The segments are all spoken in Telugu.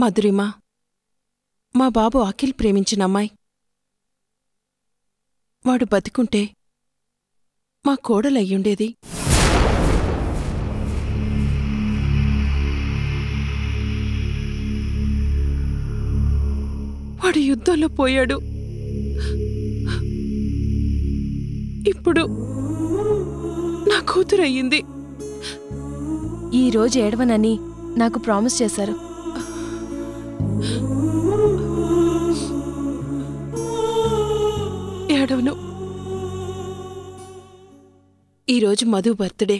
మధురిమ మా బాబు అఖిల్ ప్రేమించిన అమ్మాయి వాడు బతికుంటే మా కోడలయ్యుండేది వాడు యుద్ధంలో పోయాడు ఇప్పుడు నా కూతురు అయ్యింది ఈ రోజు ఏడవనని నాకు ప్రామిస్ చేశారు ఏడవను ఈరోజు Madhu birthday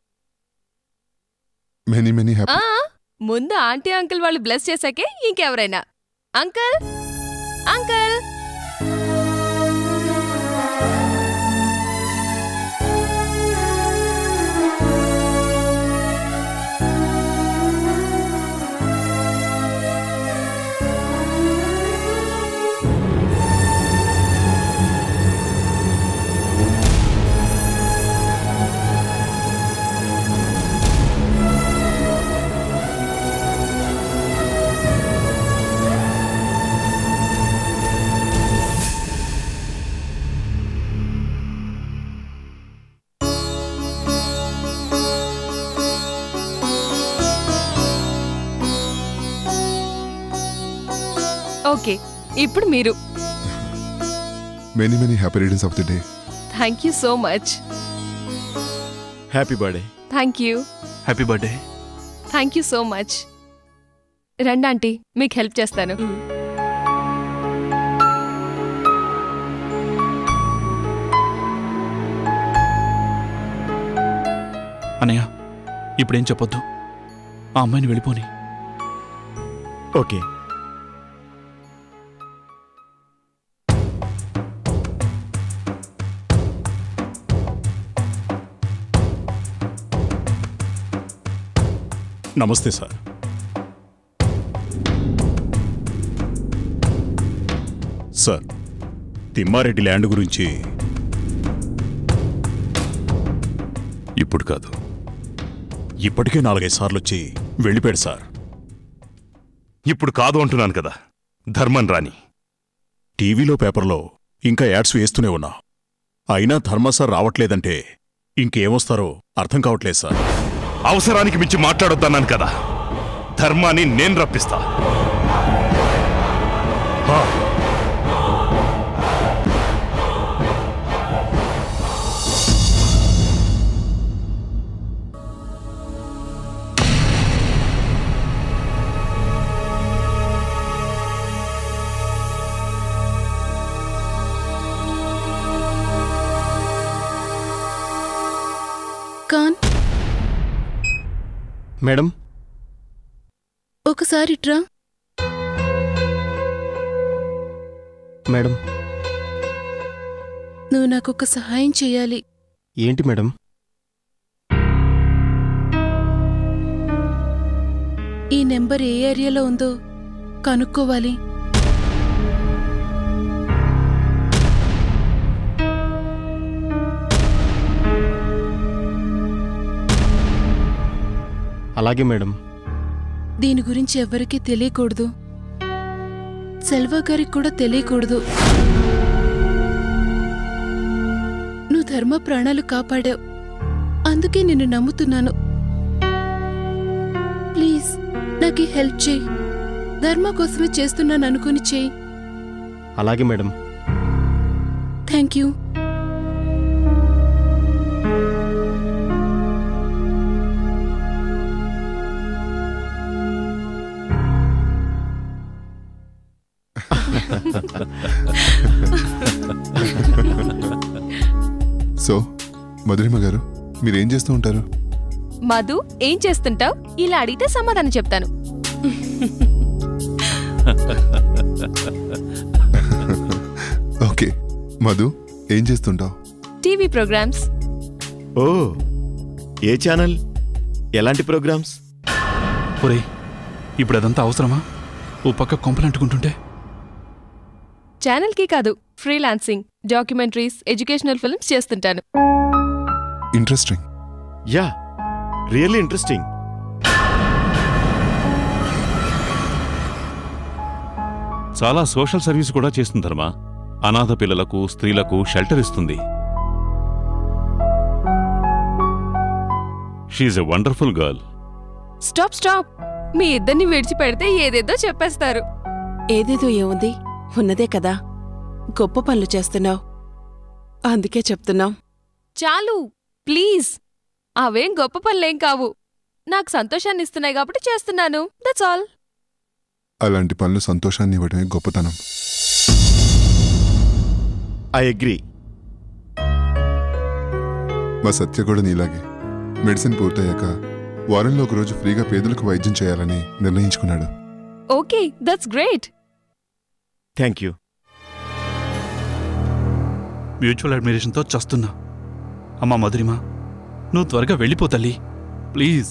many many happy ఆ ముందు ఆంటీ అంకుల్ వాళ్ళు బ్లెస్ చేశాకే ఇంకెవరైనా అంకుల్ అంకుల్ ఓకే ఇప్పుడు మీరు many many happy returns of the day thank you so much happy birthday thank you happy birthday thank you so much రండి ఆంటీ మీకు హెల్ప్ చేస్తాను అనయ్య ఇప్పుడేం చెప్పొద్దు ఆ అమ్మాయిని వెళ్ళిపోని ఓకే నమస్తే సార్ సార్ తిమ్మారెడ్డి ల్యాండ్ గురించి ఇప్పుడు కాదు ఇప్పటికే నాలుగైదు సార్లు వచ్చి వెళ్ళిపోయాడు సార్ ఇప్పుడు కాదు అంటున్నాను కదా ధర్మన్ రాని టీవీలో పేపర్లో ఇంకా యాడ్స్ వేస్తూనే ఉన్నా అయినా ధర్మ సార్ రావట్లేదంటే ఇంకేమొస్తారో అర్థం కావట్లేదు సార్ అవసరానికి మించి మాట్లాడొద్దన్నాను కదా ధర్మాన్ని నేను రప్పిస్తా హా, కాన్ మేడం ఒకసారి ట్రా మేడం నువ్వు నాకొక సహాయం చేయాలి ఏంటి మేడం ఈ నెంబర్ ఏ ఏరియాలో ఉందో కనుక్కోవాలి అలాగే మేడం దీని గురించి ఎవ్వరికీ తెలియకూడదు సెల్వా గారికి కూడా తెలియకూడదు నువ్వు ధర్మ ప్రాణాలు కాపాడావు అందుకే నిన్ను నమ్ముతున్నాను ప్లీజ్ నాకు ఈ హెల్ప్ చేయి ధర్మ కోసమే చేస్తున్నాను అనుకుని చేయి అలాగే madam thank you so Madhurima గారు మీరేం చేస్తూ ఉంటారు మధు ఏం చేస్తుంటావు ఇలా అడిగితే సమాధానం చెప్తాను ఓకే మధు ఏం చేస్తుంటావు టీవీ ప్రోగ్రామ్స్ ఓ ఏ ఛానల్ ఎలాంటి ప్రోగ్రామ్స్ ఒరే ఇప్పుడు అదంతా అవసరమా ఓ పక్క కొంపలంటుకుంటుంటే ఛానల్కి కాదు ఫ్రీలాన్సింగ్ డాక్యుమెంటరీస్ ఎడ్యుకేషనల్ ఫిల్మ్స్ చేస్తుంటాను ఇంట్రెస్టింగ్ యా రియల్లీ ఇంట్రెస్టింగ్ చాలా సోషల్ సర్వీస్ కూడా చేస్తుంది ధర్మ అనాథ పిల్లలకు స్త్రీలకు షెల్టర్ ఇస్తుంది she's a wonderful girl stop stop మీ ఇద్దరిని విడిచిపెడితే ఏదేదో చెప్పేస్తారు ఏదేదో ఏముంది ఉన్నదే కదా గొప్ప పనులు చేస్తున్నావు అందుకే చెప్తున్నాం చాలు ప్లీజ్ అవేం గొప్ప పనులేం కావు నాకు సంతోషాన్ని ఇస్తున్నాయి కాబట్టి చేస్తున్నాను దట్స్ ఆల్ అలాంటి పనులు సంతోషాన్ని ఇవ్వడమే గొప్పతనం ఐ అగ్రి మా సత్య కూడా నీలాగే మెడిసిన్ పూర్తయ్యాక వారంలో ఒక రోజు ఫ్రీగా పేదలకు వైద్యం చేయాలని నిర్ణయించుకున్నాడు okay that's great thank you mutual అడ్మిరేషన్తో చస్తున్నా అమ్మా మధురిమా నువ్వు త్వరగా వెళ్ళిపో తల్లి ప్లీజ్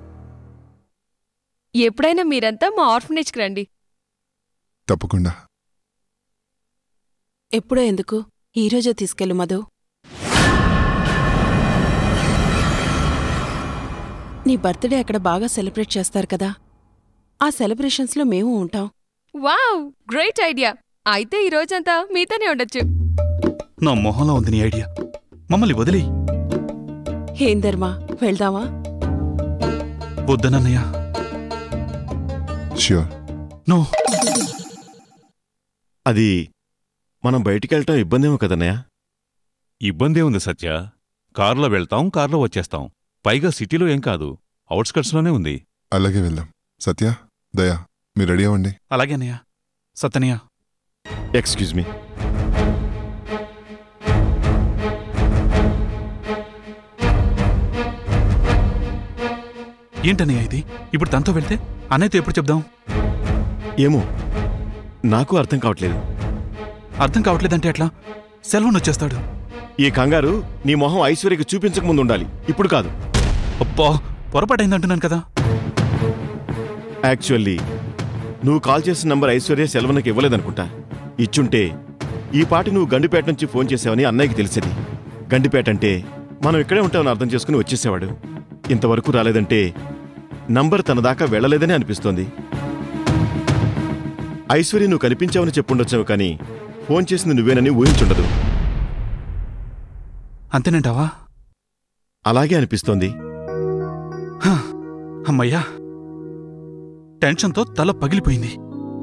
ఎప్పుడైనా మీరంతా మా ఆర్ఫనేజ్కి రండి తప్పకుండా ఎప్పుడో ఎందుకు ఈరోజే తీసుకెళ్ళు మధు నీ బర్త్డే అక్కడ బాగా సెలబ్రేట్ చేస్తారు కదా ఆ సెలబ్రేషన్స్లో మేము ఉంటాం వావ్ గ్రేట్ ఐడియా అయితే ఈ రోజంతా మీతోనే ఉండొచ్చు నా మొహంలో ఉంది నీ ఐడియా మమ్మల్ని వదిలి ఏం ధర్మా వెళ్దామా వద్దనన్నయ్య ష్యూర్ నో అది మనం బయటికి వెళ్ళటం ఇబ్బందేమో కదన్నయ్య ఇబ్బందే ఉంది సత్య కారులో వెళ్తాం కారులో వచ్చేస్తాం పైగా సిటీలో ఏం కాదు అవుట్స్కట్స్లోనే ఉంది అలాగే వెళ్దాం సత్య దయా మీరు రెడీ అవ్వండి అలాగే అన్నయ్య సత్తనయ్య ఎక్స్క్యూజ్ మీ ఏంటన్నయ్య ఇది ఇప్పుడు తనతో వెళ్తే అన్నయ్యతో ఎప్పుడు చెప్దాం ఏమో నాకు అర్థం కావట్లేదు అర్థం కావట్లేదంటే ఎట్లా సెలవును వచ్చేస్తాడు ఈ కంగారు నీ మొహం ఐశ్వర్యకి చూపించక ముందు ఉండాలి ఇప్పుడు కాదు అబ్బా పొరపాటైందంటున్నాను కదా యాక్చువల్లీ నువ్వు కాల్ చేసిన నంబర్ ఐశ్వర్య సెలవునకి ఇవ్వలేదనుకుంటా ఇచ్చుంటే ఈ పాటి నువ్వు గండిపేట నుంచి ఫోన్ చేసావని అన్నయ్యకి తెలిసేది గండిపేట అంటే మనం ఇక్కడే ఉంటామని అర్థం చేసుకుని వచ్చేసేవాడు ఇంతవరకు రాలేదంటే నంబర్ తన దాకా వెళ్ళలేదని అనిపిస్తోంది ఐశ్వర్య నువ్వు కనిపించావని చెప్పుండొచ్చావు కానీ ఫోన్ చేసింది నువ్వేనని ఊహించుండదు అంతేనంటావా అలాగే అనిపిస్తోంది హ, అమ్మయ్యా టెన్షన్తో తల పగిలిపోయింది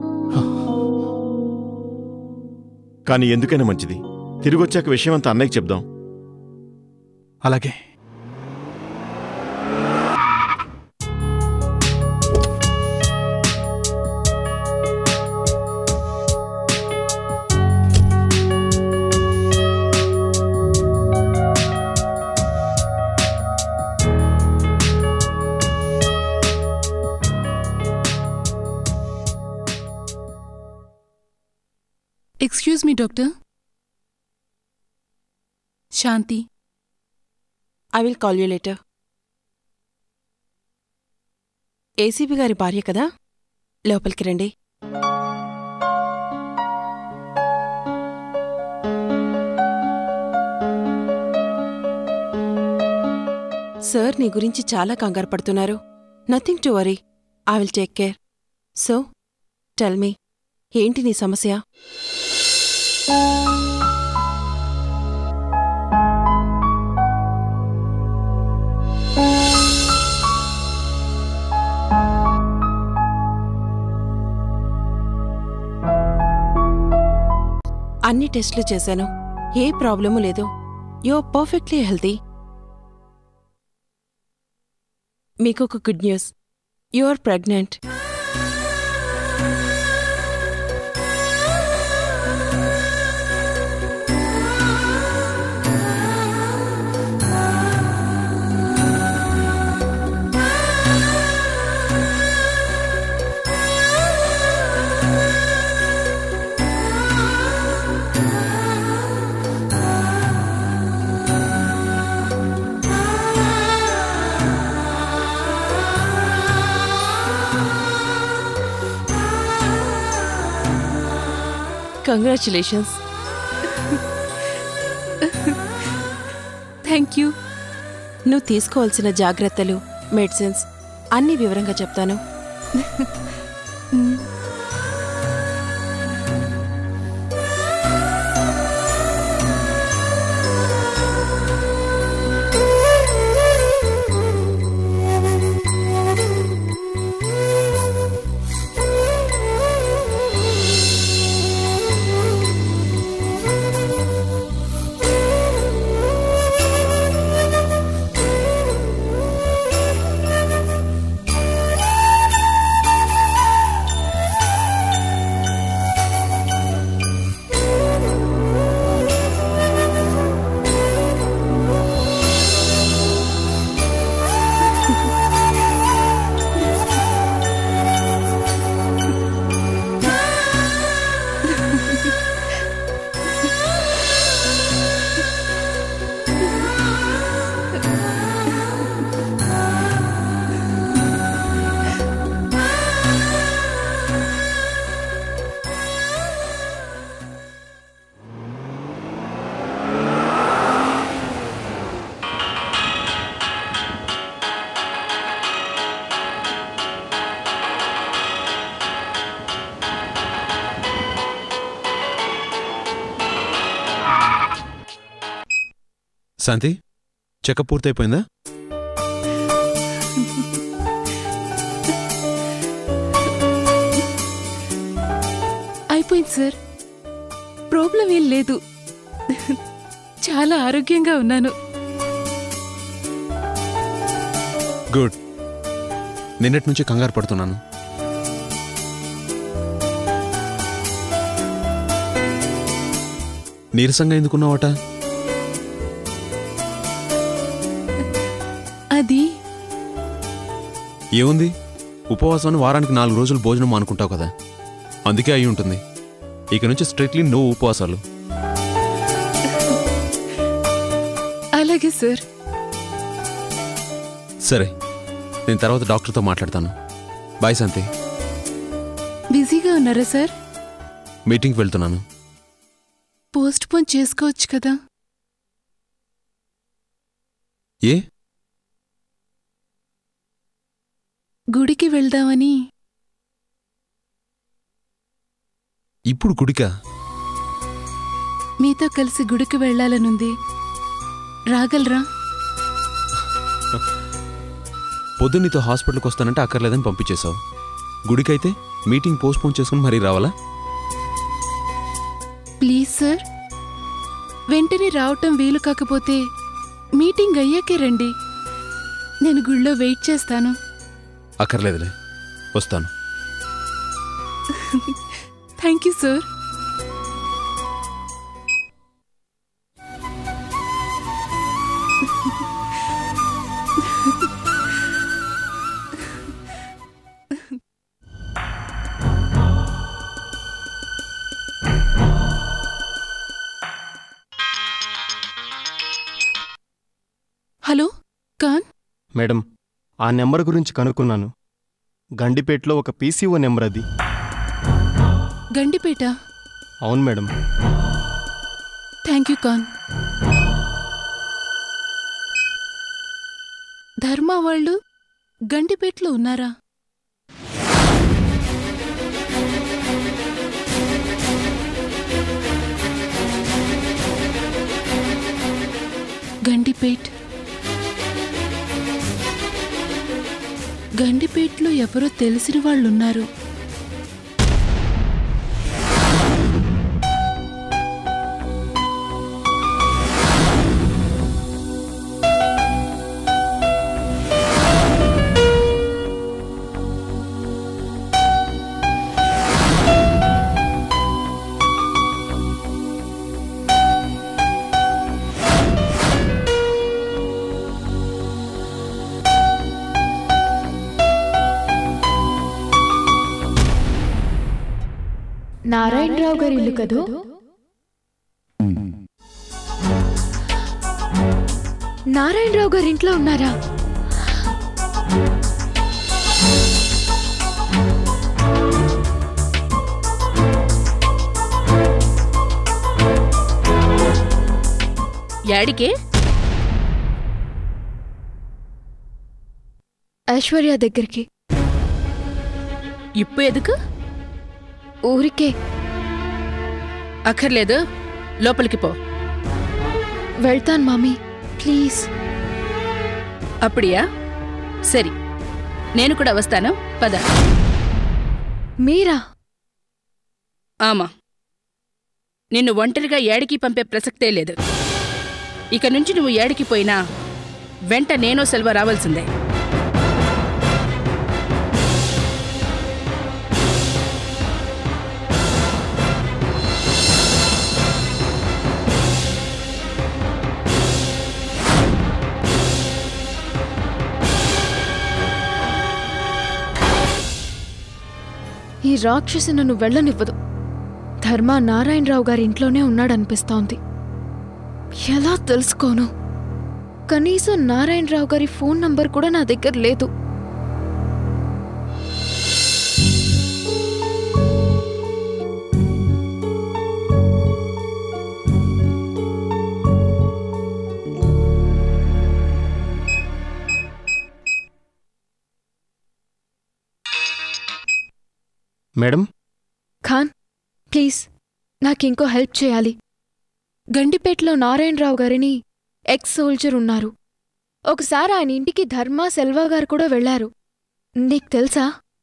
కానీ ఎందుకైనా మంచిది తిరిగొచ్చాక విషయం అంతా అన్నయ్యకి చెప్దాం అలాగే excuse me doctor Shanti I will call you later ACP గారి భార్య కదా లోపలికి రండి సార్ నీ గురించి చాలా కంగారు పడుతున్నారు nothing to worry I will take care so tell me ఏంటి నీ సమస్య అన్ని టెస్టులు చేశాను ఏ ప్రాబ్లము లేదు యు ఆర్ పర్ఫెక్ట్లీ హెల్తీ మీకు ఒక good news you are pregnant congratulations thank you నువ్వు తీసుకోవాల్సిన జాగ్రత్తలు మెడిసిన్స్ అన్ని వివరంగా చెప్తాను శాంతి చెకప్ పూర్తయిపోయిందా అయిపోయింది సార్ ప్రాబ్లం ఏం లేదు చాలా ఆరోగ్యంగా ఉన్నాను గుడ్ నిన్నటి నుంచి కంగారు పడుతున్నాను నీరసంగా ఎందుకున్నావట అది ఏముంది ఉపవాసాన్ని వారానికి నాలుగు రోజులు భోజనం అనుకుంటావు కదా అందుకే అయి ఉంటుంది ఇక నుంచి స్ట్రిక్ట్లీ నో ఉపవాసాలు అలాగే సార్ సరే నేను తర్వాత డాక్టర్తో మాట్లాడతాను బాయ్ శాంతి బిజీగా ఉన్నారా సార్ మీటింగ్కి వెళ్తున్నాను పోస్ట్ పోన్ చేసుకోవచ్చు కదా ఏ గుడికి వెళ్దామని ఇప్పుడు గుడికా మీతో కలిసి గుడికి వెళ్ళాలనుంది రాగలరా పొద్దు నీతో హాస్పిటల్కి వస్తానంటే అక్కర్లేదని పంపించేశావు గుడికైతే మీటింగ్ పోస్ట్పోన్ చేసుకుని మరీ రావాలా ప్లీజ్ సార్ వెంటనే రావటం వీలు కాకపోతే మీటింగ్ అయ్యాకే రండి నేను గుళ్ళో వెయిట్ చేస్తాను అక్కర్లేదులే వస్తాను thank you sir hello Khan madam ఆ నెంబర్ గురించి కనుక్కున్నాను గండిపేటలో ఒక పీసీఓ నెంబర్ అది గండిపేట అవును మేడం థ్యాంక్ యూ కాన్ ధర్మ వాళ్ళు గండిపేటలో ఉన్నారా గండిపేట్ గండిపేట్లో ఎవరో తెలిసిన వాళ్ళున్నారు నారాయణరావు గారి ఇల్లు కదూ నారాయణరావు గారి ఇంట్లో ఉన్నారా యాడికే ఐశ్వర్య దగ్గరికి ఇప్పు ఎదుకు ఊరికే అక్కర్లేదు లోపలికి పో వెళ్తాను మామీ ప్లీజ్ అప్పుడియా సరి నేను కూడా వస్తాను పద మీరా ఆమా నిన్ను ఒంటరిగా ఏడికి పంపే ప్రసక్తే లేదు ఇక నుంచి నువ్వు ఏడికి పోయినా వెంట నేను సెల్వ రావాల్సిందే ఈ రాక్షసి నన్ను వెళ్ళనివ్వదు ధర్మ నారాయణరావు గారి ఇంట్లోనే ఉన్నాడనిపిస్తోంది ఎలా తెలుసుకోను కనీసం నారాయణరావు గారి ఫోన్ నంబర్ కూడా నా దగ్గర లేదు మేడం ఖాన్ ప్లీజ్ నాకింకో హెల్ప్ చేయాలి గండిపేటలో నారాయణరావు గారిని ఎక్స్ సోల్జర్ ఉన్నారు ఒకసారి ఆయన ఇంటికి ధర్మ సెల్వా గారు కూడా వెళ్లారు నీకు తెలుసా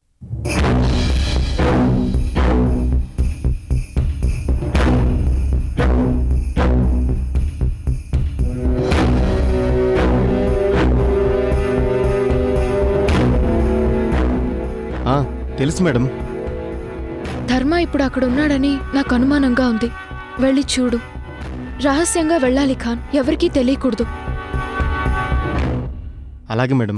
ఆ, తెలుసు మేడం ధర్మ ఇప్పుడు అక్కడ ఉన్నాడని నాకు అనుమానంగా ఉంది వెళ్ళి చూడు రహస్యంగా వెళ్ళాలి ఖాన్ ఎవరికీ తెలియకూడదు అలాగే మేడం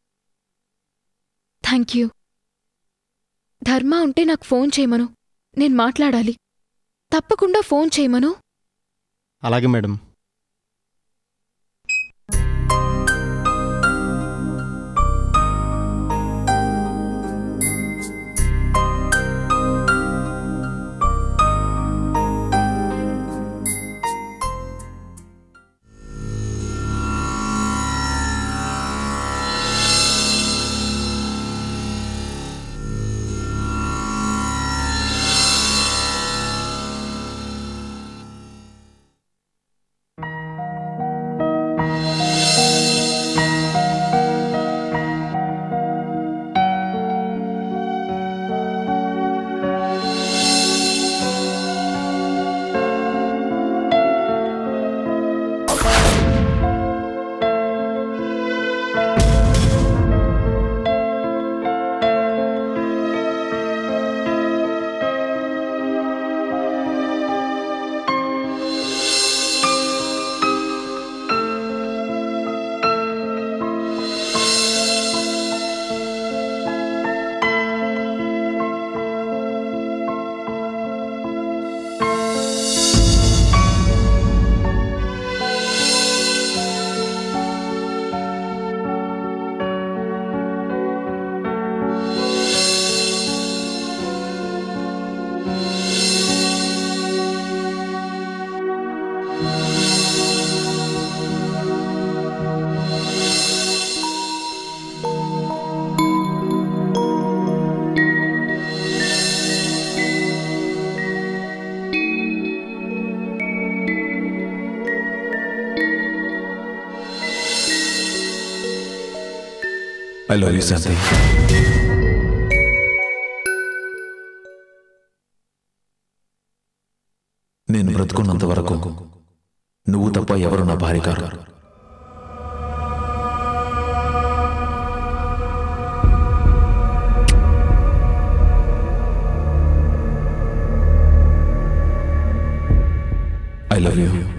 థ్యాంక్ యూ ధర్మ ఉంటే నాకు ఫోన్ చేయమను నేను మాట్లాడాలి తప్పకుండా ఫోన్ చేయమను అలాగే madam I love you Shanti నేను బ్రతుకున్నంత వరకు నువ్వు తప్ప ఎవరు నా భార్య కారు ఐ లవ్ యూ